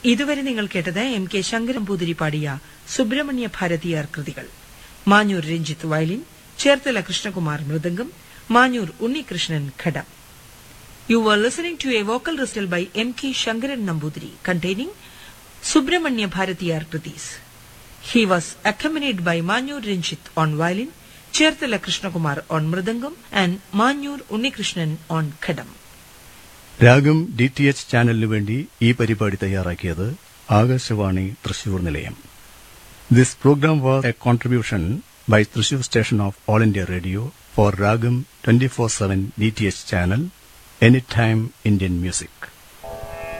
ഇതുവരെ നിങ്ങൾ കേട്ടത് എം കെ ശങ്കരംപൂതിരി പാടിയ സുബ്രഹ്മണ്യ ഭാരതിയാർ കൃതികൾ Manjoor Ranjith violin Cherthala Krishnakumar mridangam Manjoor Unnikrishnan ghatam you were listening to a vocal recital by M. K. Shankaran Nambudiri containing Subramanya Bharatiyar Kritis. He was accompanied by Manyur Rinchit on violin, Cherthala Krishnakumar on mridangam and Manyur Unnikrishnan on khadam. Raagam D T H ചാനലിനു വേണ്ടി ഈ പരിപാടി തയ്യാറാക്കിയത് ആകാശവാണി തൃശൂർ നിലയം this programme was a contribution by Thrissur station of All India Radio for Raagam twenty four seven D T H channel any time Indian music